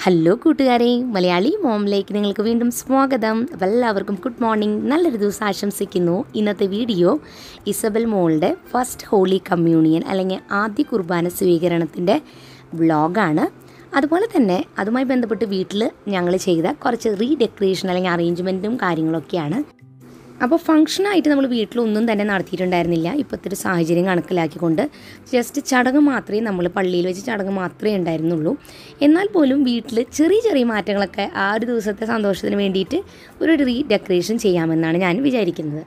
hello കൂട്ടുകാരെ മലയാളി മോമിലേക്ക് നിങ്ങൾക്ക് വീണ്ടും സ്വാഗതം അപ്പോൾ എല്ലാവർക്കും ഗുഡ് മോർണിംഗ് നല്ലൊരു ദിവസം ആശംസിക്കുന്നു ഇന്നത്തെ വീഡിയോ ഇസബൽ മോളുടെ ഫസ്റ്റ് ഹോളി കമ്മ്യൂണിയൻ അല്ലെങ്കിൽ ആദ്യ കുർബാന സ്വീകരണത്തിൻ്റെ വ്ളോഗാണ് അതുപോലെ തന്നെ അതുമായി ബന്ധപ്പെട്ട് വീട്ടിൽ ഞങ്ങൾ ചെയ്ത കുറച്ച് റീഡെക്കറേഷൻ അല്ലെങ്കിൽ അറേഞ്ച്മെൻറ്റും കാര്യങ്ങളൊക്കെയാണ് അപ്പോൾ ഫംഗ്ഷനായിട്ട് നമ്മൾ വീട്ടിലൊന്നും തന്നെ നടത്തിയിട്ടുണ്ടായിരുന്നില്ല ഇപ്പോഴത്തെ ഒരു സാഹചര്യം കണക്കിലാക്കിക്കൊണ്ട് ജസ്റ്റ് ചടങ്ങ് മാത്രമേ നമ്മൾ പള്ളിയിൽ വെച്ച് ചടങ്ങ് മാത്രമേ ഉണ്ടായിരുന്നുള്ളൂ എന്നാൽ പോലും വീട്ടിൽ ചെറിയ ചെറിയ മാറ്റങ്ങളൊക്കെ ആ ഒരു ദിവസത്തെ സന്തോഷത്തിന് വേണ്ടിയിട്ട് ഒരു റീ ഡെക്കറേഷൻ ചെയ്യാമെന്നാണ് ഞാൻ വിചാരിക്കുന്നത്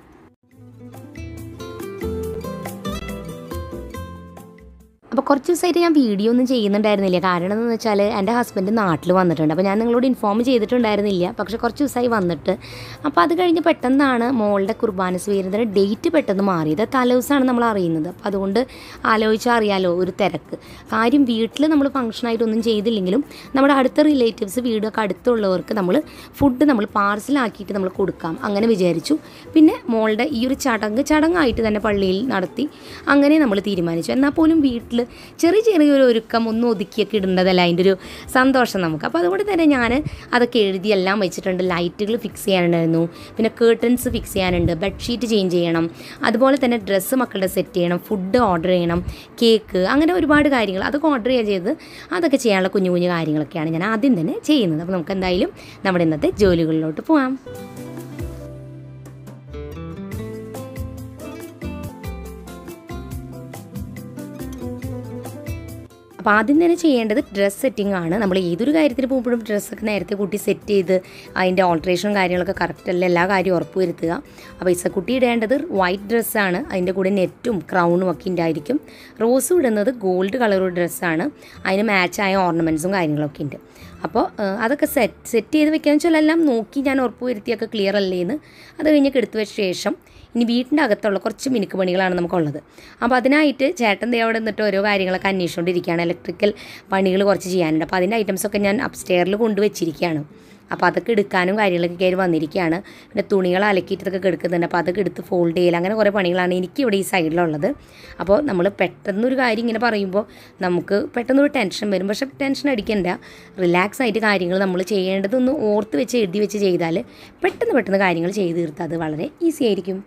അപ്പോൾ കുറച്ച് ദിവസമായിട്ട് ഞാൻ വീഡിയോ ഒന്നും ചെയ്യുന്നുണ്ടായിരുന്നില്ല കാരണം എന്ന് വെച്ചാൽ എൻ്റെ ഹസ്ബൻഡ് നാട്ടിൽ വന്നിട്ടുണ്ട് അപ്പോൾ ഞാൻ നിങ്ങളോട് ഇൻഫോം ചെയ്തിട്ടുണ്ടായിരുന്നില്ല പക്ഷേ കുറച്ച് ദിവസമായി വന്നിട്ട് അപ്പോൾ അത് കഴിഞ്ഞ് പെട്ടെന്നാണ് മോളുടെ കുർബാന സ്വീകരണത്തിന് ഡേറ്റ് പെട്ടെന്ന് മാറിയത് തലേദിവസമാണ് നമ്മൾ അറിയുന്നത് അപ്പോൾ അതുകൊണ്ട് ആലോചിച്ചാൽ അറിയാലോ ഒരു തിരക്ക് കാര്യം വീട്ടിൽ നമ്മൾ ഫംഗ്ഷനായിട്ടൊന്നും ചെയ്തില്ലെങ്കിലും നമ്മുടെ അടുത്ത റിലേറ്റീവ്സ് വീടൊക്കെ അടുത്തുള്ളവർക്ക് നമ്മൾ ഫുഡ് നമ്മൾ പാർസലാക്കിയിട്ട് നമ്മൾ കൊടുക്കാം അങ്ങനെ വിചാരിച്ചു പിന്നെ മോളുടെ ഈ ഒരു ചടങ്ങ് ചടങ്ങായിട്ട് തന്നെ പള്ളിയിൽ നടത്തി അങ്ങനെ നമ്മൾ തീരുമാനിച്ചു എന്നാൽ പോലും വീട്ടിൽ ചെറിയ ചെറിയൊരു ഒരുക്കം ഒന്ന് ഒതുക്കിയൊക്കെ ഇടേണ്ടതല്ല അതിൻ്റെ ഒരു സന്തോഷം നമുക്ക് അപ്പോൾ അതുകൊണ്ട് തന്നെ ഞാൻ അതൊക്കെ എഴുതി എല്ലാം വെച്ചിട്ടുണ്ട് ലൈറ്റുകൾ ഫിക്സ് ചെയ്യാനുണ്ടായിരുന്നു പിന്നെ കേർട്ടൻസ് ഫിക്സ് ചെയ്യാനുണ്ട് ബെഡ്ഷീറ്റ് ചേഞ്ച് ചെയ്യണം അതുപോലെ തന്നെ ഡ്രസ്സ് മക്കളുടെ സെറ്റ് ചെയ്യണം ഫുഡ് ഓർഡർ ചെയ്യണം കേക്ക് അങ്ങനെ ഒരുപാട് കാര്യങ്ങൾ അതൊക്കെ ഓർഡർ ചെയ്യാൻ ചെയ്ത് അതൊക്കെ ചെയ്യാനുള്ള കുഞ്ഞു കുഞ്ഞു കാര്യങ്ങളൊക്കെയാണ് ഞാൻ ആദ്യം തന്നെ ചെയ്യുന്നത് അപ്പോൾ നമുക്ക് എന്തായാലും നമ്മുടെ ഇന്നത്തെ ജോലികളിലോട്ട് പോകാം അപ്പോൾ ആദ്യം തന്നെ ചെയ്യേണ്ടത് ഡ്രസ്സ് സെറ്റിംഗ് ആണ് നമ്മൾ ഏതൊരു കാര്യത്തിന് പോകുമ്പോഴും ഡ്രസ്സൊക്കെ നേരത്തെ കൂട്ടി സെറ്റ് ചെയ്ത് അതിൻ്റെ ഓൾട്രേഷനും കാര്യങ്ങളൊക്കെ കറക്റ്റ് അല്ല എല്ലാ കാര്യവും ഉറപ്പ് വരുത്തുക അപ്പോൾ ഇസക്കുട്ടി ഇടേണ്ടത് വൈറ്റ് ഡ്രസ്സാണ് അതിൻ്റെ കൂടെ നെറ്റും ക്രൗണും ഒക്കെ ഉണ്ടായിരിക്കും റോസും ഇടുന്നത് ഗോൾഡ് കളർ ഡ്രസ്സാണ് അതിന് മാച്ചായ ഓർണമെൻറ്റ്സും കാര്യങ്ങളൊക്കെ ഉണ്ട് അപ്പോൾ അതൊക്കെ സെറ്റ് സെറ്റ് ചെയ്ത് വെക്കാന്ന് വെച്ചാൽ എല്ലാം നോക്കി ഞാൻ ഉറപ്പ് വരുത്തിയൊക്കെ ക്ലിയർ അല്ലേന്ന് അത് കഴിഞ്ഞൊക്കെ എടുത്തു വെച്ച ശേഷം ഇനി വീട്ടിൻ്റെ അകത്തുള്ള കുറച്ച് മിനുക്ക് പണികളാണ് നമുക്കുള്ളത് അപ്പോൾ അതിനായിട്ട് ചേട്ടൻ ദേ അവിടെ നിന്നിട്ട് ഓരോ കാര്യങ്ങളൊക്കെ അന്വേഷിച്ചുകൊണ്ടിരിക്കുകയാണ് ഇലക്ട്രിക്കൽ പണികൾ കുറച്ച് ചെയ്യാനുണ്ട് അപ്പോൾ അതിൻ്റെ ഐറ്റംസൊക്കെ ഞാൻ അപ്സ്റ്റെയറിൽ കൊണ്ടുവച്ചിരിക്കുകയാണ് അപ്പോൾ അതൊക്കെ എടുക്കാനും കാര്യങ്ങളൊക്കെ കയറി വന്നിരിക്കുകയാണ് പിന്നെ തുണികൾ അലക്കിയിട്ടൊക്കെ എടുക്കുന്നുണ്ട് അപ്പോൾ അതൊക്കെ എടുത്ത് ഫോൾഡ് ചെയ്യൽ അങ്ങനെ കുറേ പണികളാണ് എനിക്ക് ഇവിടെ ഈ സൈഡിലുള്ളത് അപ്പോൾ നമ്മൾ പെട്ടെന്നൊരു കാര്യം ഇങ്ങനെ പറയുമ്പോൾ നമുക്ക് പെട്ടെന്നൊരു ടെൻഷൻ വരും പക്ഷേ ടെൻഷൻ അടിക്കണ്ട റിലാക്സ് ആയിട്ട് കാര്യങ്ങൾ നമ്മൾ ചെയ്യേണ്ടതൊന്ന് ഓർത്ത് വെച്ച് എഴുതി വെച്ച് ചെയ്താൽ പെട്ടെന്ന് പെട്ടെന്ന് കാര്യങ്ങൾ ചെയ്ത് തീർത്താൽ അത് വളരെ ഈസി ആയിരിക്കും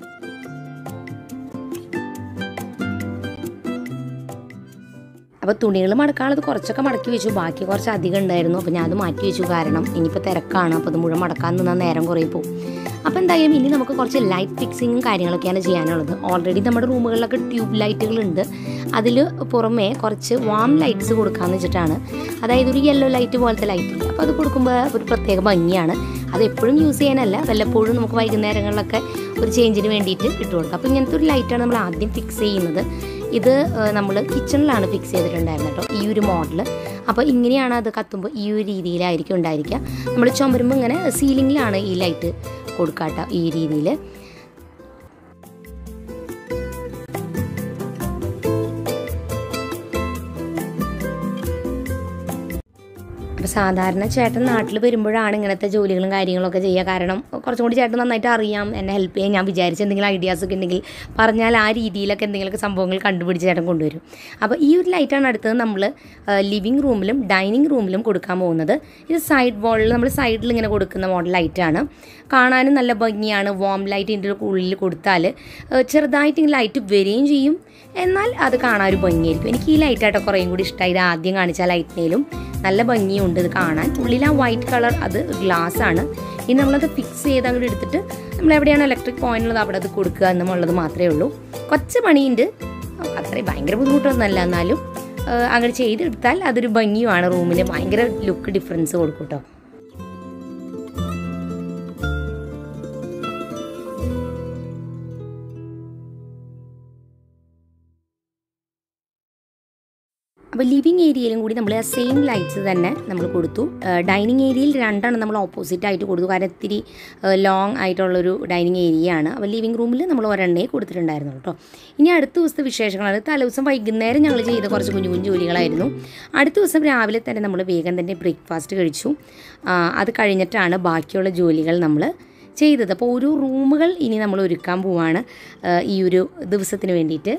അപ്പോൾ തുണികൾ മടക്കാനുള്ളത് കുറച്ചൊക്കെ മടക്കി വെച്ചു ബാക്കി കുറച്ച് അധികം ഉണ്ടായിരുന്നു അപ്പോൾ ഞാൻ അത് മാറ്റി വെച്ചു കാരണം ഇനിയിപ്പോൾ തിരക്കാണ് അപ്പോൾ അത് മുഴുവൻ മടക്കാൻ നിന്നാൽ നേരം കുറേ പോകും അപ്പോൾ എന്തായാലും ഇനി നമുക്ക് കുറച്ച് ലൈറ്റ് ഫിക്സിങ്ങും കാര്യങ്ങളൊക്കെയാണ് ചെയ്യാനുള്ളത് ഓൾറെഡി നമ്മുടെ റൂമുകളിലൊക്കെ ട്യൂബ് ലൈറ്റുകളുണ്ട് അതിൽ പുറമേ കുറച്ച് വാം ലൈറ്റ്സ് കൊടുക്കാമെന്ന് വെച്ചിട്ടാണ് അതായത് ഒരു യെല്ലോ ലൈറ്റ് പോലത്തെ ലൈറ്റ് ഇല്ല അപ്പോൾ അത് കൊടുക്കുമ്പോൾ ഒരു പ്രത്യേക ഭംഗിയാണ് അത് എപ്പോഴും യൂസ് ചെയ്യാനല്ല വല്ലപ്പോഴും നമുക്ക് വൈകുന്നേരങ്ങളിലൊക്കെ ഒരു ചേഞ്ചിന് വേണ്ടിയിട്ട് ഇട്ട് കൊടുക്കാം അപ്പോൾ ഇങ്ങനത്തെ ഒരു ലൈറ്റാണ് നമ്മൾ ആദ്യം ഫിക്സ് ചെയ്യുന്നത് ഇത് നമ്മൾ കിച്ചണിലാണ് ഫിക്സ് ചെയ്തിട്ടുണ്ടായിരുന്നത് കേട്ടോ ഈ ഒരു മോഡൽ അപ്പോൾ ഇങ്ങനെയാണ് അത് കത്തുമ്പോൾ ഈ ഒരു രീതിയിലായിരിക്കും ഉണ്ടായിരിക്കുക നമ്മൾ ചുമരുമ്പോൾ ഇങ്ങനെ സീലിങ്ങിലാണ് ഈ ലൈറ്റ് കൊടുക്കാട്ടോ ഈ രീതിയിൽ അപ്പോൾ സാധാരണ ചേട്ടൻ നാട്ടിൽ വരുമ്പോഴാണ് ഇങ്ങനത്തെ ജോലികളും കാര്യങ്ങളൊക്കെ ചെയ്യുക കാരണം കുറച്ചും കൂടി ചേട്ടൻ നന്നായിട്ട് അറിയാം എന്നെ ഹെൽപ്പ് ചെയ്യാൻ ഞാൻ വിചാരിച്ച എന്തെങ്കിലും ഐഡിയാസ് ഒക്കെ ഉണ്ടെങ്കിൽ പറഞ്ഞാൽ ആ രീതിയിലൊക്കെ എന്തെങ്കിലുമൊക്കെ സംഭവങ്ങൾ കണ്ടുപിടിച്ച് ചേട്ടൻ കൊണ്ടുവരും അപ്പോൾ ഈ ഒരു ലൈറ്റാണ് അടുത്തത് നമ്മൾ ലിവിങ് റൂമിലും ഡൈനിങ് റൂമിലും കൊടുക്കാൻ പോകുന്നത് ഇത് സൈഡ് വാളിൽ നമ്മൾ സൈഡിൽ ഇങ്ങനെ കൊടുക്കുന്ന മോഡൽ ലൈറ്റാണ് കാണാനും നല്ല ഭംഗിയാണ് വാം ലൈറ്റ് ഇതിൻ്റെ ഉള്ളിൽ കൊടുത്താൽ ചെറുതായിട്ട് ഇങ്ങനെ ലൈറ്റ് വരികയും ചെയ്യും എന്നാൽ അത് കാണാൻ ഒരു ഭംഗിയായിരിക്കും എനിക്ക് ഈ ലൈറ്റായിട്ട് കുറേയും കൂടി ഇഷ്ടമായി ഇത് ആദ്യം കാണിച്ച ലൈറ്റിനേലും നല്ല ഭംഗിയുണ്ട് ഇത് കാണാൻ ഉള്ളിൽ ആ വൈറ്റ് കളർ അത് ഗ്ലാസ് ആണ് ഇനി നമ്മളത് ഫിക്സ് ചെയ്ത് അങ്ങോട്ട് എടുത്തിട്ട് നമ്മൾ എവിടെയാണ് ഇലക്ട്രിക് പോയിന്റ് ഉള്ളത് അവിടെ അത് കൊടുക്കുക എന്നുള്ളത് മാത്രമേ ഉള്ളൂ കുറച്ച് പണിയുണ്ട് അത്രയും ഭയങ്കര ബുദ്ധിമുട്ടൊന്നുമല്ല എന്നാലും അങ്ങനെ ചെയ്തെടുത്താൽ അതൊരു ഭംഗിയുമാണ് റൂമിന് ഭയങ്കര ലുക്ക് ഡിഫറൻസ് കൊടുക്കും കേട്ടോ അപ്പോൾ ലിവിങ് ഏരിയയിലും കൂടി നമ്മൾ ആ സെയിം ലൈറ്റ്സ് തന്നെ നമ്മൾ കൊടുത്തു ഡൈനിങ് ഏരിയയിൽ രണ്ടെണ്ണം നമ്മൾ ഓപ്പോസിറ്റ് ആയിട്ട് കൊടുത്തു കാരണം ഇത്തിരി ലോങ് ആയിട്ടുള്ളൊരു ഡൈനിങ് ഏരിയ ആണ് അപ്പോൾ ലിവിങ് റൂമിൽ നമ്മൾ ഒരെണ്ണേ കൊടുത്തിട്ടുണ്ടായിരുന്നു കേട്ടോ ഇനി അടുത്ത ദിവസത്തെ വിശേഷങ്ങളാണ് തലേദിവസം വൈകുന്നേരം ഞങ്ങൾ ചെയ്ത കുറച്ച് കുഞ്ഞു കുഞ്ഞു ജോലികളായിരുന്നു അടുത്ത ദിവസം രാവിലെ തന്നെ നമ്മൾ വേഗം തന്നെ ബ്രേക്ക്ഫാസ്റ്റ് കഴിച്ചു അത് കഴിഞ്ഞിട്ടാണ് ബാക്കിയുള്ള ജോലികൾ നമ്മൾ ചെയ്തത് അപ്പോൾ ഓരോ റൂമുകൾ ഇനി നമ്മൾ ഒരുക്കാൻ പോവാണ് ഈ ഒരു ദിവസത്തിന് വേണ്ടിയിട്ട്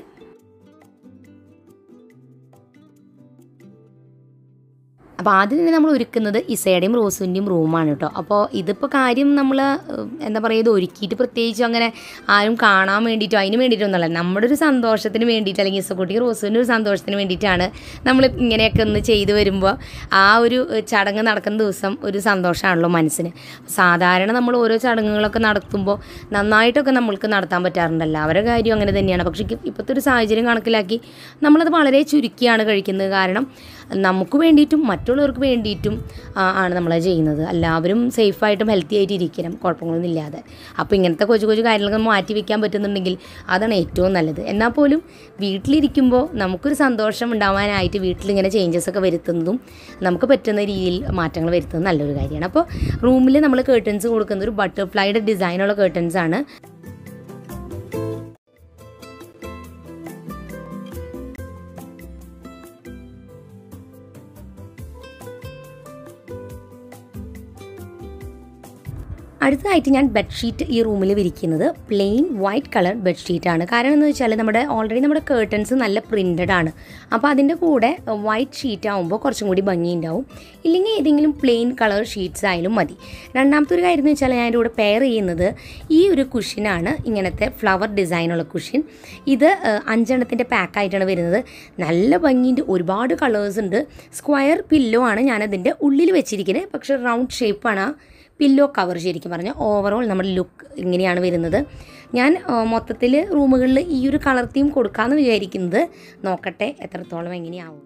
അപ്പോൾ ആദ്യം തന്നെ നമ്മൾ ഒരുക്കുന്നത് ഇസയുടെയും റോസുവിൻ്റെയും റൂമാണ് കേട്ടോ അപ്പോൾ ഇതിപ്പോൾ കാര്യം നമ്മൾ എന്താ പറയുക ഇത് ഒരുക്കിയിട്ട് പ്രത്യേകിച്ച് അങ്ങനെ ആരും കാണാൻ വേണ്ടിയിട്ടോ അതിന് വേണ്ടിയിട്ടൊന്നുമല്ല നമ്മുടെ ഒരു സന്തോഷത്തിന് വേണ്ടിയിട്ട് അല്ലെങ്കിൽ ഇസക്കുട്ടി റോസുവിൻ്റെ ഒരു സന്തോഷത്തിന് വേണ്ടിയിട്ടാണ് നമ്മൾ ഇങ്ങനെയൊക്കെ ഒന്ന് ചെയ്തു വരുമ്പോൾ ആ ഒരു ഏഹ്, ചടങ്ങ് നടക്കുന്ന ദിവസം ഒരു സന്തോഷമാണല്ലോ മനസ്സിന് സാധാരണ നമ്മൾ ഓരോ ചടങ്ങുകളൊക്കെ നടത്തുമ്പോൾ നന്നായിട്ടൊക്കെ നമ്മൾക്ക് നടത്താൻ പറ്റാറുണ്ടല്ലോ അവരുടെ കാര്യം അങ്ങനെ തന്നെയാണ് പക്ഷേ ഇപ്പ- ഇപ്പോഴത്തെ ഒരു സാഹചര്യം കണക്കിലാക്കി നമ്മളത് വളരെ ചുരുക്കിയാണ് കഴിക്കുന്നത് കാരണം നമുക്ക് വേണ്ടിയിട്ടും മറ്റുള്ളവർക്ക് വേണ്ടിയിട്ടും ആ, ആണ് നമ്മളത് ചെയ്യുന്നത് എല്ലാവരും സേഫായിട്ടും ഹെൽത്തി ആയിട്ട് ഇരിക്കണം കുഴപ്പങ്ങളൊന്നും ഇല്ലാതെ അപ്പോൾ ഇങ്ങനത്തെ കൊച്ചു കൊച്ചു കാര്യങ്ങളൊക്കെ മാറ്റി വെക്കാൻ പറ്റുന്നുണ്ടെങ്കിൽ അതാണ് ഏറ്റവും നല്ലത് എന്നാൽ പോലും വീട്ടിലിരിക്കുമ്പോൾ നമുക്കൊരു സന്തോഷം ഉണ്ടാവാനായിട്ട് വീട്ടിലിങ്ങനെ ചേഞ്ചസ് ഒക്കെ വരുത്തുന്നതും നമുക്ക് പറ്റുന്ന രീതിയിൽ മാറ്റങ്ങൾ വരുത്തുന്നത് നല്ലൊരു കാര്യമാണ് അപ്പോൾ റൂമിൽ നമ്മൾ കേർട്ടൻസ് കൊടുക്കുന്നത് ഒരു ബട്ടർഫ്ലൈയുടെ ഡിസൈനുള്ള കേർട്ടൻസ് ആണ് അടുത്തതായിട്ട് ഞാൻ ബെഡ്ഷീറ്റ് ഈ റൂമിൽ വിരിക്കുന്നത് പ്ലെയിൻ വൈറ്റ് കളർ ബെഡ്ഷീറ്റാണ് കാരണം എന്ന് വെച്ചാൽ നമ്മുടെ ഓൾറെഡി നമ്മുടെ കേർട്ടൻസ് നല്ല പ്രിൻറ്റഡ് ആണ് അപ്പോൾ അതിൻ്റെ കൂടെ വൈറ്റ് ഷീറ്റ് ആകുമ്പോൾ കുറച്ചും കൂടി ഭംഗിയുണ്ടാവും ഇല്ലെങ്കിൽ ഏതെങ്കിലും പ്ലെയിൻ കളർ ഷീറ്റ്സ് ആയാലും മതി രണ്ടാമത്തെ ഒരു കാര്യം എന്ന് വെച്ചാൽ ഞാൻ ഇതിൻ്റെ കൂടെ പെയർ ചെയ്യുന്നത് ഈ ഒരു കുഷ്യനാണ് ഇങ്ങനത്തെ ഫ്ലവർ ഡിസൈനുള്ള കുഷ്യൻ ഇത് ഏഹ്, അഞ്ചെണ്ണത്തിൻ്റെ പാക്കായിട്ടാണ് വരുന്നത് നല്ല ഭംഗിയുണ്ട് ഒരുപാട് കളേഴ്സ് ഉണ്ട് സ്ക്വയർ പില്ലോ ആണ് ഞാനതിൻ്റെ ഉള്ളിൽ വെച്ചിരിക്കുന്നത് പക്ഷേ റൗണ്ട് ഷേപ്പാണ് ആ പില്ലോ കവർ ശരിക്കും പറഞ്ഞാൽ ഓവറോൾ നമ്മുടെ ലുക്ക് ഇങ്ങനെയാണ് വരുന്നത് ഞാൻ മൊത്തത്തിൽ റൂമുകളിൽ ഈ ഒരു കളർ തീം കൊടുക്കാമെന്ന് വിചാരിക്കുന്നത് നോക്കട്ടെ എത്രത്തോളം എങ്ങനെയാവും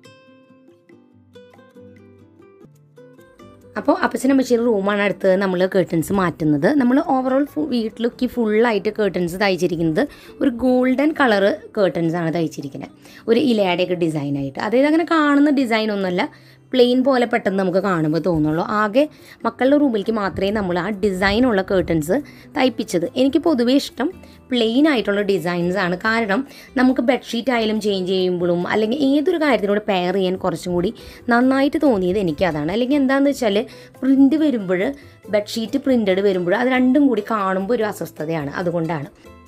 അപ്പോൾ അപ്പച്ചനും അമ്മച്ചിയുടെ റൂമാണ് അടുത്ത് നമ്മൾ കേർട്ടൻസ് മാറ്റുന്നത് നമ്മൾ ഓവറോൾ വീട്ടിലേക്ക് ഫുള്ളായിട്ട് കേർട്ടൻസ് തയ്ച്ചിരിക്കുന്നത് ഒരു ഗോൾഡൻ കളറ് കേർട്ടൻസ് ആണ് തയ്ച്ചിരിക്കുന്നത് ഒരു ഇലയുടെയൊക്കെ ഡിസൈനായിട്ട് അതായത് അങ്ങനെ കാണുന്ന ഡിസൈൻ ഒന്നുമല്ല പ്ലെയിൻ പോലെ പെട്ടെന്ന് നമുക്ക് കാണുമ്പോൾ തോന്നുള്ളൂ ആകെ മക്കളുടെ റൂമിലേക്ക് മാത്രമേ നമ്മൾ ആ ഡിസൈനുള്ള കേർട്ടൻസ് തയ്പ്പിച്ചത് എനിക്ക് പൊതുവേ ഇഷ്ടം പ്ലെയിൻ ആയിട്ടുള്ള ഡിസൈൻസ് ആണ് കാരണം നമുക്ക് ബെഡ്ഷീറ്റ് ആയാലും ചേഞ്ച് ചെയ്യുമ്പോഴും അല്ലെങ്കിൽ ഏതൊരു കാര്യത്തിനോട് പെയർ ചെയ്യാൻ കുറച്ചും കൂടി നന്നായിട്ട് തോന്നിയത് എനിക്ക് അതാണ് അല്ലെങ്കിൽ എന്താണെന്ന് വെച്ചാൽ പ്രിൻ്റ് വരുമ്പോൾ ബെഡ്ഷീറ്റ് പ്രിൻ്റഡ് വരുമ്പോൾ അത് രണ്ടും കൂടി കാണുമ്പോൾ ഒരു അസ്വസ്ഥതയാണ് അതുകൊണ്ടാണ്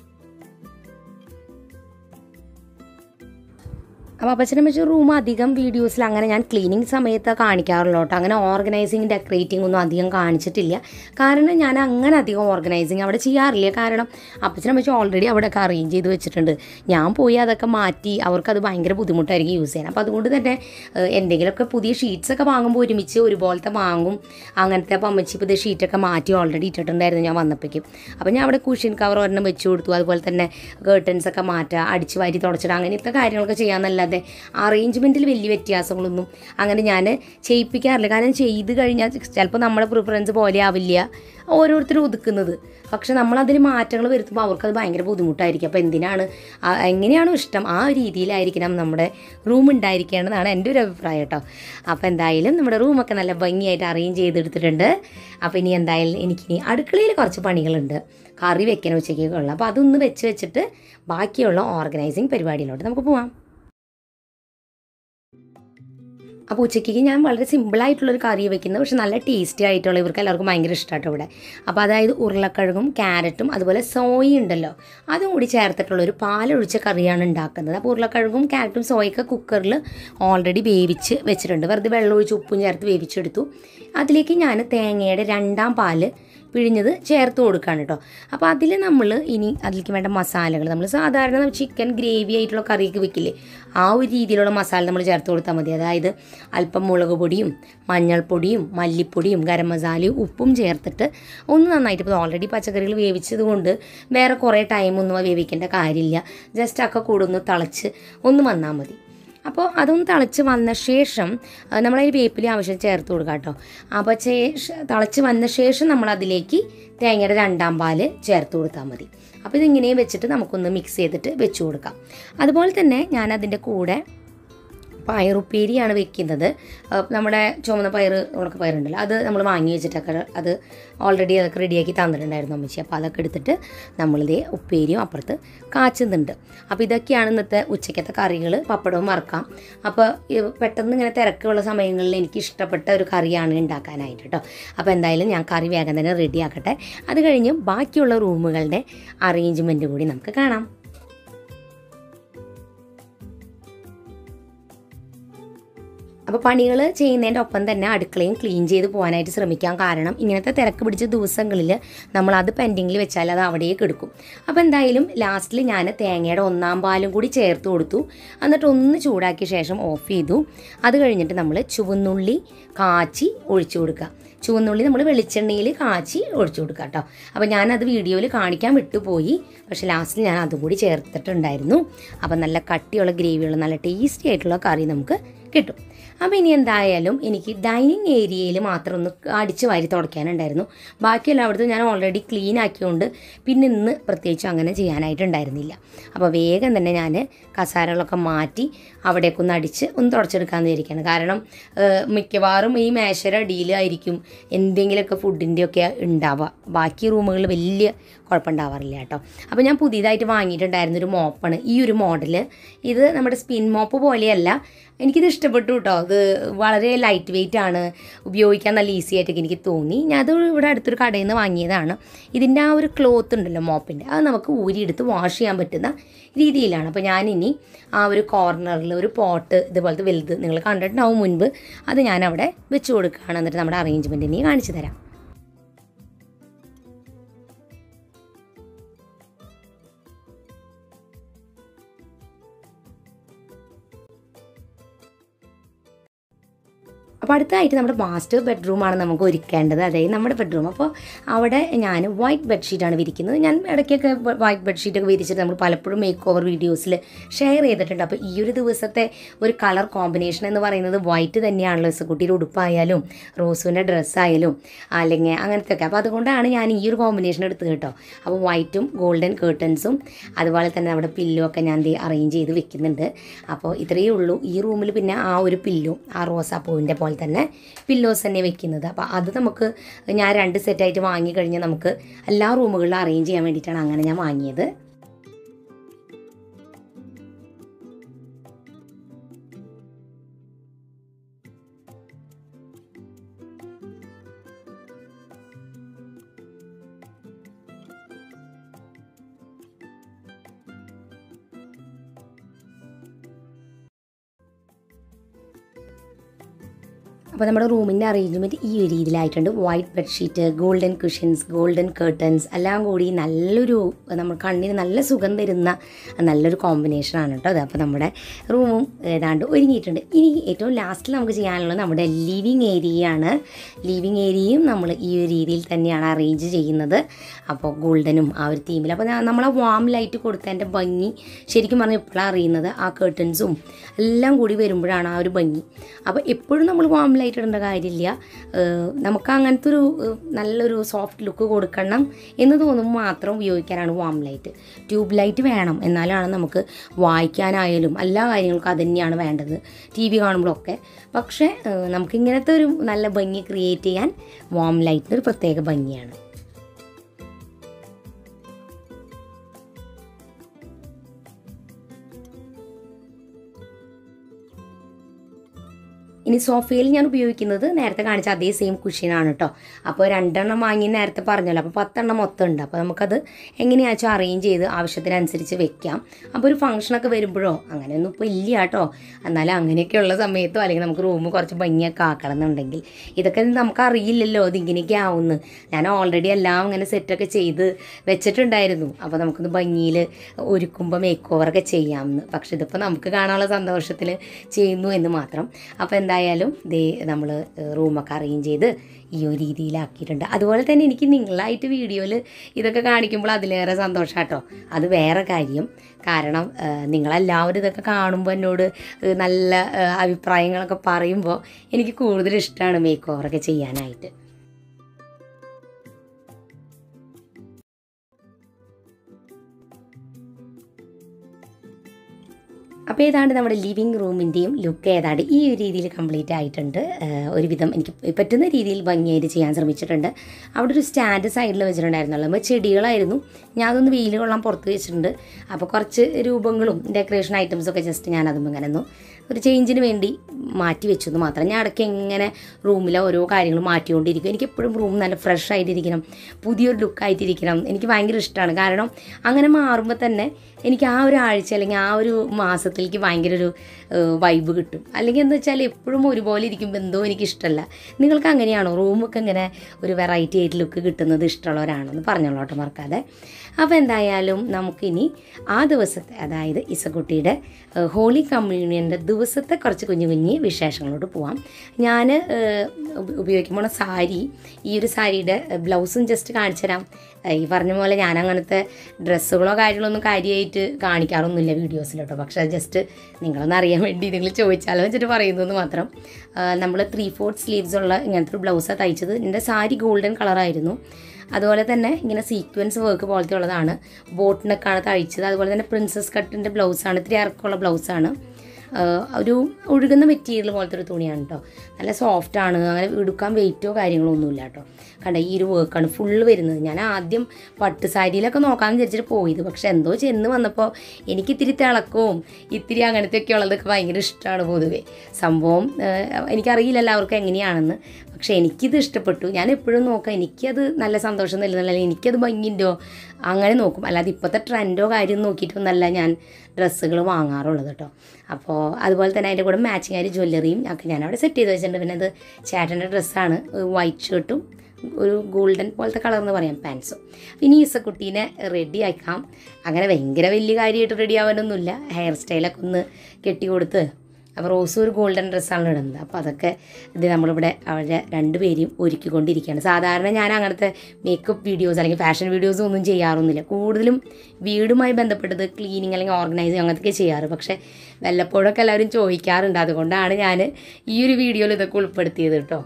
അപ്പോൾ അപ്പച്ചനമ്മച്ച റൂം അധികം വീഡിയോസിൽ അങ്ങനെ ഞാൻ ക്ലീനിങ് സമയത്ത് കാണിക്കാറുള്ളൂ കേട്ടോ അങ്ങനെ ഓർഗനൈസിങ് ഡെക്കറേറ്റിംഗ് ഒന്നും അധികം കാണിച്ചിട്ടില്ല കാരണം ഞാൻ അങ്ങനെ അധികം ഓർഗനൈസിങ് അവിടെ ചെയ്യാറില്ല കാരണം അപ്പച്ചനമ്മച്ച ഓൾറെഡി അവിടെയൊക്കെ അറേഞ്ച് ചെയ്ത് വെച്ചിട്ടുണ്ട് ഞാൻ പോയി അതൊക്കെ മാറ്റി അവർക്കത് ഭയങ്കര ബുദ്ധിമുട്ടായിരിക്കും യൂസ് ചെയ്യാൻ അപ്പോൾ അതുകൊണ്ട് തന്നെ ഏഹ്, എന്തെങ്കിലുമൊക്കെ പുതിയ ഷീറ്റ്സ് ഒക്കെ വാങ്ങുമ്പോൾ ഒരുമിച്ച് ഒരുപോലത്തെ വാങ്ങും അങ്ങനത്തെ അപ്പോൾ അമ്മച്ചി ഇപ്പോൾ ഇത് ഷീറ്റൊക്കെ മാറ്റി ഓൾറെഡി ഇട്ടിട്ടുണ്ടായിരുന്നു ഞാൻ വന്നപ്പോഴേക്കും അപ്പോൾ ഞാൻ അവിടെ കുഷ്യൻ കവർ ഒരെണ്ണം വെച്ച് കൊടുത്തു അതുപോലെ തന്നെ കേർട്ടൻസ് ഒക്കെ മാറ്റുക അടിച്ച് വാരി തുടച്ചിടുക അങ്ങനത്തെ കാര്യങ്ങളൊക്കെ ചെയ്യാമെന്നല്ലാതെ അറേഞ്ച്മെൻറ്റിൽ വലിയ വ്യത്യാസങ്ങളൊന്നും അങ്ങനെ ഞാൻ ചെയ്യിപ്പിക്കാറില്ല കാരണം ചെയ്ത് കഴിഞ്ഞാൽ ചിലപ്പോൾ നമ്മുടെ പ്രിഫറൻസ് പോലെ ആവില്ല ഓരോരുത്തരും ഒതുക്കുന്നത് പക്ഷെ നമ്മളതിൽ മാറ്റങ്ങൾ വരുത്തുമ്പോൾ അവർക്കത് ഭയങ്കര ബുദ്ധിമുട്ടായിരിക്കും അപ്പോൾ എന്തിനാണ് ആ- എങ്ങനെയാണോ ഇഷ്ടം ആ ഒരു രീതിയിലായിരിക്കണം നമ്മുടെ റൂം ഉണ്ടായിരിക്കേണ്ടതാണ് എൻ്റെ ഒരു അഭിപ്രായം കേട്ടോ അപ്പോൾ എന്തായാലും നമ്മുടെ റൂമൊക്കെ നല്ല ഭംഗിയായിട്ട് അറേഞ്ച് ചെയ്തെടുത്തിട്ടുണ്ട് അപ്പോൾ ഇനി എന്തായാലും എനിക്കിനി അടുക്കളയിൽ കുറച്ച് പണികളുണ്ട് കറി വെക്കാൻ ഉച്ചയ്ക്കൊക്കെ ഉള്ളത് അപ്പോൾ അതൊന്ന് വെച്ച് വെച്ചിട്ട് ബാക്കിയുള്ള ഓർഗനൈസിങ് പരിപാടിയിലോട്ട് നമുക്ക് പോവാം അപ്പോൾ ഉച്ചയ്ക്ക് ഞാൻ വളരെ സിമ്പിളായിട്ടുള്ളൊരു കറി വെക്കുന്നത് പക്ഷെ നല്ല ടേസ്റ്റി ആയിട്ടുള്ള ഇവർക്ക് എല്ലാവർക്കും ഭയങ്കര ഇഷ്ടമാട്ടോ ഇവിടെ അപ്പോൾ അതായത് ഉരുളക്കിഴങ്ങും ക്യാരറ്റും അതുപോലെ സോയി ഉണ്ടല്ലോ അതും കൂടി ചേർത്തിട്ടുള്ള ഒരു പാലൊഴിച്ച കറിയാണ് ഉണ്ടാക്കുന്നത് അപ്പോൾ ഉരുളക്കിഴങ്ങും ക്യാരറ്റും സോയൊക്കെ കുക്കറിൽ ഓൾറെഡി വേവിച്ച് വെച്ചിട്ടുണ്ട് വെറുതെ വെള്ളം ഒഴിച്ച് ഉപ്പും ചേർത്ത് വേവിച്ചെടുത്തു അതിലേക്ക് ഞാൻ തേങ്ങയുടെ രണ്ടാം പാല് പിഴിഞ്ഞത് ചേർത്ത് കൊടുക്കുകയാണ് കേട്ടോ അപ്പോൾ അതിൽ നമ്മൾ ഇനി അതിലേക്ക് വേണ്ട മസാലകൾ നമ്മൾ സാധാരണ ചിക്കൻ ഗ്രേവി ആയിട്ടുള്ള കറിയൊക്കെ വെക്കില്ലേ ആ ഒരു രീതിയിലുള്ള മസാല നമ്മൾ ചേർത്ത് കൊടുത്താൽ മതി അതായത് അല്പം മുളക് പൊടിയും മഞ്ഞൾപ്പൊടിയും മല്ലിപ്പൊടിയും ഗരം മസാലയും ഉപ്പും ചേർത്തിട്ട് ഒന്ന് നന്നായിട്ട് ഇപ്പോൾ ഓൾറെഡി പച്ചക്കറികൾ വേവിച്ചത് കൊണ്ട് വേറെ കുറേ ടൈമൊന്നും വേവിക്കേണ്ട കാര്യമില്ല ജസ്റ്റ് ഒക്കെ കൂടുന്നു തിളച്ച് ഒന്ന് വന്നാൽ മതി അപ്പോൾ അതൊന്ന് തിളച്ച് വന്ന ശേഷം ആ, നമ്മളതിൽ വേപ്പില ആവശ്യം ചേർത്ത് കൊടുക്കാം കേട്ടോ അപ്പോൾ ശേഷ തിളച്ച് വന്ന ശേഷം നമ്മൾ അതിലേക്ക് തേങ്ങയുടെ രണ്ടാം പാല് ചേർത്ത് കൊടുത്താൽ മതി അപ്പോൾ ഇതിങ്ങനെ വെച്ചിട്ട് നമുക്കൊന്ന് മിക്സ് ചെയ്തിട്ട് വെച്ച് കൊടുക്കാം അതുപോലെ തന്നെ ഞാൻ അതിൻ്റെ കൂടെ പയറുപ്പേരിയാണ് വെക്കുന്നത് ആ, നമ്മുടെ ചുവന്ന പയർ ഉണക്ക പയറുണ്ടല്ലോ അത് നമ്മൾ വാങ്ങി വെച്ചിട്ടൊക്കെ അത് ഓൾറെഡി അതൊക്കെ റെഡിയാക്കി തന്നിട്ടുണ്ടായിരുന്നു അമ്മച്ചി അപ്പോൾ അതൊക്കെ എടുത്തിട്ട് നമ്മളിതേ ഉപ്പേരിയും അപ്പുറത്ത് കാച്ചുന്നുണ്ട് അപ്പോൾ ഇതൊക്കെയാണ് ഇന്നത്തെ ഉച്ചയ്ക്കത്തെ കറികൾ പപ്പടവും വറക്കാം അപ്പോൾ ഈ പെട്ടെന്ന് ഇങ്ങനെ തിരക്കുള്ള സമയങ്ങളിൽ എനിക്ക് ഇഷ്ടപ്പെട്ട ഒരു കറിയാണ് ഉണ്ടാക്കാനായിട്ട് കേട്ടോ അപ്പോൾ എന്തായാലും ഞാൻ കറി വേഗം തന്നെ റെഡിയാക്കട്ടെ അത് കഴിഞ്ഞ് ബാക്കിയുള്ള റൂമുകളുടെ അറേഞ്ച്മെൻറ്റ് കൂടി നമുക്ക് കാണാം അപ്പോൾ പണികൾ ചെയ്യുന്നതിൻ്റെ ഒപ്പം തന്നെ അടുക്കളയും ക്ലീൻ ചെയ്ത് പോകാനായിട്ട് ശ്രമിക്കാൻ കാരണം ഇങ്ങനത്തെ തിരക്ക് പിടിച്ച ദിവസങ്ങളിൽ നമ്മൾ അത് പെൻഡിങ്ങിൽ വെച്ചാൽ അത് അവിടേക്ക് എടുക്കും അപ്പോൾ എന്തായാലും ലാസ്റ്റിൽ ഞാൻ തേങ്ങയുടെ ഒന്നാം പാലും കൂടി ചേർത്ത് കൊടുത്തു എന്നിട്ട് ഒന്ന് ചൂടാക്കിയ ശേഷം ഓഫ് ചെയ്തു അത് കഴിഞ്ഞിട്ട് നമ്മൾ ചുവന്നുള്ളി കാച്ചി ഒഴിച്ചു കൊടുക്കുക ചുവന്നുള്ളി നമ്മൾ വെളിച്ചെണ്ണയിൽ കാച്ചി ഒഴിച്ചു കൊടുക്കുക കേട്ടോ അപ്പോൾ ഞാനത് വീഡിയോയിൽ കാണിക്കാൻ വിട്ടുപോയി പക്ഷേ ലാസ്റ്റിൽ ഞാൻ അതും കൂടി ചേർത്തിട്ടുണ്ടായിരുന്നു അപ്പോൾ നല്ല കട്ടിയുള്ള ഗ്രേവിയുള്ള നല്ല ടേസ്റ്റി ആയിട്ടുള്ള കറി നമുക്ക് കിട്ടും അപ്പോൾ ഇനി എന്തായാലും എനിക്ക് ഡൈനിങ് ഏരിയയിൽ മാത്രം ഒന്ന് അടിച്ച് വാരി തുടയ്ക്കാനുണ്ടായിരുന്നു ബാക്കിയെല്ലാം അവിടുത്തെ ഞാൻ ഓൾറെഡി ക്ലീൻ ആക്കിയോണ്ട് പിന്നെ ഇന്ന് പ്രത്യേകിച്ച് അങ്ങനെ ചെയ്യാനായിട്ടുണ്ടായിരുന്നില്ല അപ്പോൾ വേഗം തന്നെ ഞാൻ കസാരകളൊക്കെ മാറ്റി അവിടേക്കൊന്ന് അടിച്ച് ഒന്ന് തുടച്ചെടുക്കാമെന്ന് വിചാരിക്കുകയാണ് കാരണം ഏഹ്, മിക്കവാറും ഈ മേശയുടെ അടിയിലായിരിക്കും എന്തെങ്കിലുമൊക്കെ ഫുഡിൻ്റെയൊക്കെ ഉണ്ടാവുക ബാക്കി റൂമുകളിൽ വലിയ കുഴപ്പമുണ്ടാവാറില്ല കേട്ടോ അപ്പോൾ ഞാൻ പുതിയതായിട്ട് വാങ്ങിയിട്ടുണ്ടായിരുന്ന ഒരു മോപ്പാണ് ഈ ഒരു മോഡൽ ഇത് നമ്മുടെ സ്പിൻ മോപ്പ് പോലെയല്ല എനിക്കിത് ഇഷ്ടപ്പെട്ടു കേട്ടോ ഇത് വളരെ ലൈറ്റ് വെയിറ്റ് ആണ് ഉപയോഗിക്കാൻ നല്ല ഈസി ആയിട്ടൊക്കെ എനിക്ക് തോന്നി ഞാൻ അത് ഇവിടെ അടുത്തൊരു കടയിൽ നിന്ന് വാങ്ങിയതാണ് ഇതിൻ്റെ ആ ഒരു ക്ലോത്ത് ഉണ്ടല്ലോ മോപ്പിൻ്റെ അത് നമുക്ക് ഊരിയെടുത്ത് വാഷ് ചെയ്യാൻ പറ്റുന്ന രീതിയിലാണ് അപ്പോൾ ഞാനിനി ആ ഒരു കോർണറിൽ ഒരു പോട്ട് ഇതുപോലത്തെ വലുത് നിങ്ങൾ കണ്ടിട്ടുണ്ടാവും മുൻപ് അത് ഞാൻ അവിടെ വെച്ച് കൊടുക്കുകയാണ് എന്നിട്ട് നമ്മുടെ അറേഞ്ച്മെൻറ്റ് ഇനി കാണിച്ചു തരാം അപ്പോൾ അടുത്തതായിട്ട് നമ്മുടെ മാസ്റ്റർ ബെഡ്റൂമാണ് നമുക്ക് ഒരുക്കേണ്ടത് അതായത് നമ്മുടെ ബെഡ്റൂം അപ്പോൾ അവിടെ ഞാൻ വൈറ്റ് ബെഡ്ഷീറ്റാണ് വിരിക്കുന്നത് ഞാൻ ഇടയ്ക്കൊക്കെ വൈറ്റ് ബെഡ്ഷീറ്റൊക്കെ വിരിച്ചിട്ട് നമ്മൾ പലപ്പോഴും മേക്ക് ഓവർ വീഡിയോസിൽ ഷെയർ ചെയ്തിട്ടുണ്ട് അപ്പോൾ ഈ ഒരു ദിവസത്തെ ഒരു കളർ കോമ്പിനേഷൻ എന്ന് പറയുന്നത് വൈറ്റ് തന്നെയാണല്ലോ ഇസക്കുട്ടിയുടെ ഉടുപ്പായാലും റോസുവിൻ്റെ ഡ്രസ്സായാലും അല്ലെങ്കിൽ അങ്ങനത്തെ ഒക്കെ അപ്പോൾ അതുകൊണ്ടാണ് ഞാൻ ഈ ഒരു കോമ്പിനേഷൻ എടുത്തത് കേട്ടോ അപ്പോൾ വൈറ്റും ഗോൾഡൻ കേർട്ടൻസും അതുപോലെ തന്നെ നമ്മുടെ പില്ലോ ഒക്കെ ഞാൻ അറേഞ്ച് ചെയ്ത് വെക്കുന്നുണ്ട് അപ്പോൾ ഇത്രയേ ഉള്ളൂ ഈ റൂമിൽ പിന്നെ ആ ഒരു പില്ലും ആ റോസാപ്പൂവിൻ്റെ പോലെ തന്നെ പില്ലോസ് തന്നെ വെക്കുന്നത് അപ്പോൾ അത് നമുക്ക് ഞാൻ രണ്ട് സെറ്റായിട്ട് വാങ്ങി കഴിഞ്ഞാൽ നമുക്ക് എല്ലാ റൂമുകളിലും അറേഞ്ച് ചെയ്യാൻ വേണ്ടിയിട്ടാണ് അങ്ങനെ ഞാൻ വാങ്ങിയത് അപ്പോൾ നമ്മുടെ റൂമിൻ്റെ അറേഞ്ച്മെൻറ്റ് ഈ ഒരു രീതിയിലായിട്ടുണ്ട് white bedsheet golden cushions golden curtains എല്ലാം കൂടി നല്ലൊരു നമ്മൾ കണ്ണിന് നല്ല സുഖം തരുന്ന നല്ലൊരു കോമ്പിനേഷനാണ് കേട്ടോ അത് അപ്പോൾ നമ്മുടെ റൂമും ഏതാണ്ട് ഒരുങ്ങിയിട്ടുണ്ട് ഇനി ഏറ്റവും ലാസ്റ്റിൽ നമുക്ക് ചെയ്യാനുള്ളത് നമ്മുടെ ലിവിങ് ഏരിയയാണ് ലിവിങ് ഏരിയയും നമ്മൾ ഈ ഒരു രീതിയിൽ തന്നെയാണ് അറേഞ്ച് ചെയ്യുന്നത് അപ്പോൾ ഗോൾഡനും ആ ഒരു തീമിൽ അപ്പോൾ നമ്മൾ ആ വാം ലൈറ്റ് കൊടുത്തതിൻ്റെ ഭംഗി ശരിക്കും പറഞ്ഞാൽ ഇപ്പോഴാണ് അറിയുന്നത് ആ കേർട്ടൻസും എല്ലാം കൂടി വരുമ്പോഴാണ് ആ ഒരു ഭംഗി അപ്പോൾ എപ്പോഴും നമ്മൾ വാം ലൈറ്റ് ഇടേണ്ട കാര്യമില്ല ഏഹ് നമുക്ക് അങ്ങനത്തെ ഒരു ഏഹ് നല്ലൊരു സോഫ്റ്റ് ലുക്ക് കൊടുക്കണം എന്ന് തോന്നുമ്പോൾ മാത്രം ഉപയോഗിക്കാനാണ് വാം ലൈറ്റ് ട്യൂബ് ലൈറ്റ് വേണം എന്നാലാണ് നമുക്ക് വായിക്കാനായാലും എല്ലാ കാര്യങ്ങൾക്കും അത് തന്നെയാണ് വേണ്ടത് ടി വി കാണുമ്പോഴൊക്കെ പക്ഷേ ഏഹ് നമുക്ക് ഇങ്ങനത്തെ ഒരു നല്ല ഭംഗി ക്രിയേറ്റ് ചെയ്യാൻ വാം ലൈറ്റിന് ഒരു പ്രത്യേക ഭംഗിയാണ് ഇനി സോഫയിൽ ഞാൻ ഉപയോഗിക്കുന്നത് നേരത്തെ കാണിച്ച അതേ സെയിം കുഷ്യനാണ് കേട്ടോ അപ്പോൾ രണ്ടെണ്ണം വാങ്ങി നേരത്തെ പറഞ്ഞല്ലോ അപ്പോൾ പത്തെണ്ണം മൊത്തം ഉണ്ട് അപ്പോൾ നമുക്കത് എങ്ങനെയാ വെച്ചാൽ അറേഞ്ച് ചെയ്ത് ആവശ്യത്തിനനുസരിച്ച് വെക്കാം അപ്പോൾ ഒരു ഫംഗ്ഷനൊക്കെ വരുമ്പോഴോ അങ്ങനെയൊന്നും ഇപ്പോൾ ഇല്ല കേട്ടോ എന്നാലും അങ്ങനെയൊക്കെയുള്ള സമയത്തോ അല്ലെങ്കിൽ നമുക്ക് റൂം കുറച്ച് ഭംഗിയൊക്കെ ആക്കണം എന്നുണ്ടെങ്കിൽ ഇതൊക്കെ നമുക്ക് അറിയില്ലല്ലോ ഇതിങ്ങനെയൊക്കെ ആവുമെന്ന് ഞാൻ ഓൾറെഡി എല്ലാം ഇങ്ങനെ സെറ്റൊക്കെ ചെയ്ത് വെച്ചിട്ടുണ്ടായിരുന്നു അപ്പോൾ നമുക്കൊന്ന് ഭംഗിയിൽ ഒരുക്കുമ്പോൾ മേക്ക് ഓവറൊക്കെ ചെയ്യാമെന്ന് പക്ഷെ ഇതിപ്പോൾ നമുക്ക് കാണാനുള്ള സന്തോഷത്തിൽ ചെയ്യുന്നു എന്ന് മാത്രം അപ്പോൾ എന്തായാലും ദേ നമ്മൾ റൂമൊക്കെ അറേഞ്ച് ചെയ്ത് ഈ ഒരു രീതിയിലാക്കിയിട്ടുണ്ട് അതുപോലെ തന്നെ എനിക്ക് നിങ്ങളായിട്ട് വീഡിയോയിൽ ഇതൊക്കെ കാണിക്കുമ്പോൾ അതിലേറെ സന്തോഷം കേട്ടോ അത് വേറെ കാര്യം കാരണം ആ, നിങ്ങളെല്ലാവരും ഇതൊക്കെ കാണുമ്പോൾ എന്നോട് ഏ, നല്ല ആ, അഭിപ്രായങ്ങളൊക്കെ പറയുമ്പോൾ എനിക്ക് കൂടുതൽ ഇഷ്ടമാണ് മേക്ക് ഓവറൊക്കെ ചെയ്യാനായിട്ട് അപ്പോൾ ഏതാണ്ട് നമ്മുടെ ലിവിങ് റൂമിൻ്റെയും ലുക്ക് ഏതാണ്ട് ഈ ഒരു രീതിയിൽ കംപ്ലീറ്റ് ആയിട്ടുണ്ട് ഏഹ് ഒരുവിധം എനിക്ക് പറ്റുന്ന രീതിയിൽ ഭംഗിയായിട്ട് ചെയ്യാൻ ശ്രമിച്ചിട്ടുണ്ട് അവിടെ ഒരു സ്റ്റാൻഡ് സൈഡിൽ വെച്ചിട്ടുണ്ടായിരുന്നുള്ളൂ അപ്പോൾ ചെടികളായിരുന്നു ഞാൻ അതൊന്ന് വെയിൽ കൊള്ളാൻ പുറത്ത് വെച്ചിട്ടുണ്ട് അപ്പോൾ കുറച്ച് രൂപങ്ങളും ഡെക്കറേഷൻ ഐറ്റംസൊക്കെ ജസ്റ്റ് ഞാൻ അതും ഇങ്ങനെ ഒന്ന് ഒരു ചേഞ്ചിന് വേണ്ടി മാറ്റി വെച്ചു എന്ന് മാത്രം ഞാൻ ഇടയ്ക്ക് എങ്ങനെ റൂമിലെ ഓരോ കാര്യങ്ങൾ മാറ്റിക്കൊണ്ടിരിക്കും എനിക്ക് എപ്പോഴും റൂം നല്ല ഫ്രഷ് ആയിട്ടിരിക്കണം പുതിയൊരു ലുക്ക് ആയിട്ടിരിക്കണം എനിക്ക് ഭയങ്കര ഇഷ്ടമാണ് കാരണം അങ്ങനെ മാറുമ്പോൾ തന്നെ എനിക്ക് ആ ഒരു ആഴ്ച അല്ലെങ്കിൽ ആ ഒരു മാസത്തിൽ ടോട്ടലിക്ക് ഭയങ്കര ഒരു വൈബ് കിട്ടും അല്ലെങ്കിൽ എന്താ വെച്ചാൽ എപ്പോഴും ഒരുപോലെ ഇരിക്കുമ്പോൾ എന്തോ എനിക്ക് ഇഷ്ടമല്ല നിങ്ങൾക്ക് അങ്ങനെയാണോ റൂമൊക്കെ ഇങ്ങനെ ഒരു വെറൈറ്റി ആയിട്ട് ലുക്ക് കിട്ടുന്നത് ഇഷ്ടമുള്ളവരാണെന്ന് പറഞ്ഞോളൂ കേട്ടോ മറക്കാതെ അപ്പോൾ എന്തായാലും നമുക്കിനി ആ ദിവസത്തെ അതായത് ഇസക്കുട്ടിയുടെ ഏഹ്, ഹോളി കമ്മ്യൂണിയൻ്റെ ദിവസത്തെ കുറച്ച് കുഞ്ഞു കുഞ്ഞു വിശേഷങ്ങളോട് പോവാം ഞാൻ ഉപയോഗിക്കുമ്പോൾ സാരി ഈ ഒരു സാരിയുടെ ബ്ലൗസും ജസ്റ്റ് കാണിച്ചു തരാം ഏഹ്, ഈ പറഞ്ഞ പോലെ ഞാൻ അങ്ങനത്തെ ഡ്രസ്സുകളോ കാര്യങ്ങളോ ഒന്നും കാര്യമായിട്ട് കാണിക്കാറൊന്നുമില്ല വീഡിയോസിൽ കേട്ടോ പക്ഷേ ജസ്റ്റ് നിങ്ങളൊന്ന് അറിയാൻ വേണ്ടി നിങ്ങൾ ചോദിച്ചാലോ വെച്ചിട്ട് പറയുന്നത് മാത്രം നമ്മൾ ത്രീ ഫോർത്ത് സ്ലീവ്സ് ഉള്ള ഇങ്ങനത്തെ ഒരു ബ്ലൗസാണ് തയ്ച്ചത് എൻ്റെ സാരി ഗോൾഡൻ കളറായിരുന്നു അതുപോലെ തന്നെ ഇങ്ങനെ സീക്വൻസ് വർക്ക് പോലത്തെ ഉള്ളതാണ് ബോട്ടിനൊക്കെയാണ് തയ്ച്ചത് അതുപോലെ തന്നെ പ്രിൻസസ് കട്ടിൻ്റെ ബ്ലൗസാണ് ഇത്തിരി ഇറക്കമുള്ള ബ്ലൗസാണ് ആഹ് ഒരു ഒഴുകുന്ന മെറ്റീരിയൽ പോലത്തെ ഒരു തുണിയാണ് കേട്ടോ നല്ല സോഫ്റ്റ് ആണ് അങ്ങനെ എടുക്കാൻ വെയിറ്റോ കാര്യങ്ങളോ ഒന്നുമില്ല കേട്ടോ കണ്ട ഈ ഒരു വർക്കാണ് ഫുള്ള് വരുന്നത് ഞാൻ ആദ്യം പട്ട് സാരിയിലൊക്കെ നോക്കാമെന്ന് വിചാരിച്ചിട്ട് പോയത് പക്ഷെ എന്തോ ചെന്ന് വന്നപ്പോൾ എനിക്ക് ഇത്തിരി തിളക്കവും ഇത്തിരി അങ്ങനത്തെയൊക്കെ ഉള്ളതൊക്കെ ഭയങ്കര ഇഷ്ടമാണ് പൊതുവേ സംഭവം ആഹ് എനിക്കറിയില്ല എല്ലാവർക്കും എങ്ങനെയാണെന്ന് പക്ഷെ എനിക്കിത് ഇഷ്ടപ്പെട്ടു ഞാൻ എപ്പോഴും നോക്കാം എനിക്കത് നല്ല സന്തോഷം തരുന്നില്ല എനിക്കത് ഭംഗിയുണ്ടോ അങ്ങനെ നോക്കും അല്ലാതെ ഇപ്പോഴത്തെ ട്രെൻഡോ കാര്യം നോക്കിയിട്ടൊന്നല്ല ഞാൻ ഡ്രസ്സുകൾ വാങ്ങാറുള്ളത് കേട്ടോ അപ്പോൾ അതുപോലെ തന്നെ അതിൻ്റെ കൂടെ മാച്ചിങ് ആയിട്ട് ജ്വല്ലറിയും ഒക്കെ ഞാൻ അവിടെ സെറ്റ് ചെയ്ത് വെച്ചിട്ടുണ്ട് പിന്നെ അത് ചേട്ടൻ്റെ ഡ്രസ്സാണ് വൈറ്റ് ഷർട്ടും ഒരു ഗോൾഡൻ പോലത്തെ കളർ എന്ന് പറയാം പാൻസും ഇനി ഈസക്കുട്ടീനെ റെഡി ആക്കാം അങ്ങനെ ഭയങ്കര വലിയ കാര്യമായിട്ട് റെഡി ആവാനൊന്നുമില്ല ഹെയർ സ്റ്റൈലൊക്കെ ഒന്ന് കെട്ടി കൊടുത്ത് അപ്പോൾ റോസും ഒരു ഗോൾഡൻ ഡ്രസ്സാണ് ഇടുന്നത് അപ്പോൾ അതൊക്കെ ഇത് നമ്മളിവിടെ അവരെ രണ്ടുപേരെയും ഒരുക്കിക്കൊണ്ടിരിക്കുകയാണ് സാധാരണ ഞാൻ അങ്ങനത്തെ മേക്കപ്പ് വീഡിയോസ് അല്ലെങ്കിൽ ഫാഷൻ വീഡിയോസ് ഒന്നും ചെയ്യാറൊന്നുമില്ല കൂടുതലും വീടുമായി ബന്ധപ്പെട്ടത് ക്ലീനിങ് അല്ലെങ്കിൽ ഓർഗനൈസിങ് അങ്ങനത്തെയൊക്കെ ചെയ്യാറ് പക്ഷേ വല്ലപ്പോഴൊക്കെ എല്ലാവരും ചോദിക്കാറുണ്ട് അതുകൊണ്ടാണ് ഞാൻ ഈ ഒരു വീഡിയോയിൽ ഇതൊക്കെ ഉൾപ്പെടുത്തിയത് കേട്ടോ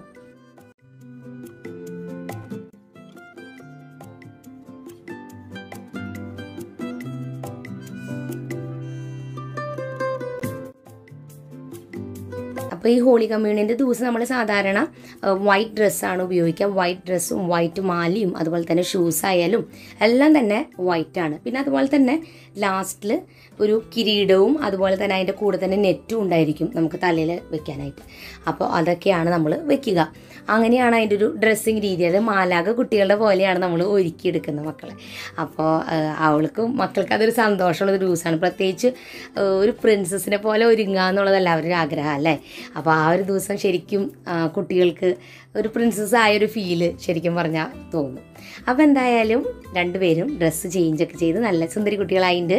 അപ്പോൾ ഈ ഹോളി കമ്മ്യൂണിൻ്റെ ദിവസം നമ്മൾ സാധാരണ വൈറ്റ് ഡ്രസ്സാണ് ഉപയോഗിക്കുക വൈറ്റ് ഡ്രസ്സും വൈറ്റ് മാലയും അതുപോലെ തന്നെ ഷൂസ് ആയാലും എല്ലാം തന്നെ വൈറ്റാണ് പിന്നെ അതുപോലെ തന്നെ ലാസ്റ്റിൽ ഒരു കിരീടവും അതുപോലെ തന്നെ അതിൻ്റെ കൂടെ തന്നെ നെറ്റും ഉണ്ടായിരിക്കും നമുക്ക് തലയിൽ വെക്കാനായിട്ട് അപ്പോൾ അതൊക്കെയാണ് നമ്മൾ വെക്കുക അങ്ങനെയാണ് അതിൻ്റെ ഒരു ഡ്രസ്സിങ് രീതി അത് മാലാക കുട്ടികളുടെ പോലെയാണ് നമ്മൾ ഒരുക്കിയെടുക്കുന്നത് മക്കളെ അപ്പോൾ അവൾക്ക് മക്കൾക്ക് അതൊരു സന്തോഷമുള്ള ഒരു ദിവസമാണ് പ്രത്യേകിച്ച് ആ, ഒരു പ്രിൻസസിനെ പോലെ ഒരുങ്ങുക എന്നുള്ളത് എല്ലാവരുടെ ആഗ്രഹം അല്ലേ അപ്പോൾ ആ ഒരു ദിവസം ശരിക്കും ആ, കുട്ടികൾക്ക് ഒരു പ്രിൻസസ് ആയ ഒരു ഫീല് ശരിക്കും പറഞ്ഞാൽ തോന്നും അപ്പോൾ എന്തായാലും രണ്ടുപേരും ഡ്രസ്സ് ചേഞ്ചൊക്കെ ചെയ്ത് നല്ല സുന്ദരി കുട്ടികളായിട്ടുണ്ട്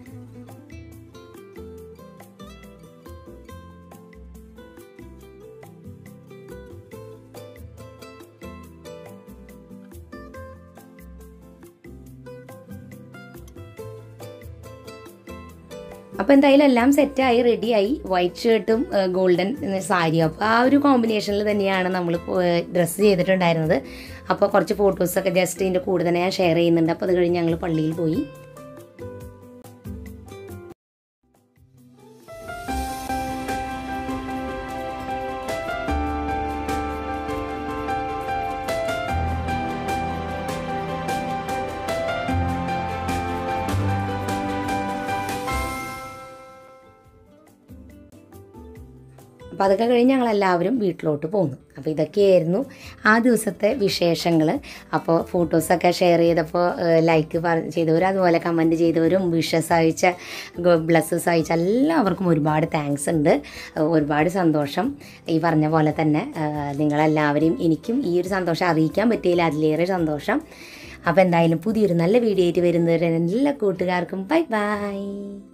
അപ്പോൾ എന്തായാലും എല്ലാം സെറ്റായി റെഡിയായി വൈറ്റ് ഷർട്ടും ഗോൾഡൻ സാരിയും അപ്പോൾ ആ ഒരു കോമ്പിനേഷനിൽ തന്നെയാണ് നമ്മൾ ഡ്രസ്സ് ചെയ്തിട്ടുണ്ടായിരുന്നത് അപ്പോൾ കുറച്ച് ഫോട്ടോസൊക്കെ ജസ്റ്റ് ഇതിൻ്റെ കൂടെ തന്നെ ഞാൻ ഷെയർ ചെയ്യുന്നുണ്ട് അപ്പോൾ അത് കഴിഞ്ഞ് ഞങ്ങൾ പള്ളിയിൽ പോയി അപ്പോൾ അതൊക്കെ കഴിഞ്ഞ് ഞങ്ങളെല്ലാവരും വീട്ടിലോട്ട് പോന്നു അപ്പോൾ ഇതൊക്കെയായിരുന്നു ആ ദിവസത്തെ വിശേഷങ്ങൾ അപ്പോൾ ഫോട്ടോസൊക്കെ ഷെയർ ചെയ്തപ്പോൾ ലൈക്ക് ചെയ്തവരും അതുപോലെ കമൻറ്റ് ചെയ്തവരും വിഷസ് അയച്ച ബ്ലസ്സസ് അയച്ച എല്ലാവർക്കും ഒരുപാട് താങ്ക്സ് ഉണ്ട് ഏഹ് ഒരുപാട് സന്തോഷം ഈ പറഞ്ഞ പോലെ തന്നെ ഏഹ് നിങ്ങളെല്ലാവരെയും എനിക്കും ഈ ഒരു സന്തോഷം അറിയിക്കാൻ പറ്റിയില്ല അതിലേറെ സന്തോഷം അപ്പോൾ എന്തായാലും പുതിയൊരു നല്ല വീഡിയോ ആയിട്ട് വരുന്നവരെ എല്ലാ കൂട്ടുകാർക്കും ബൈ ബൈ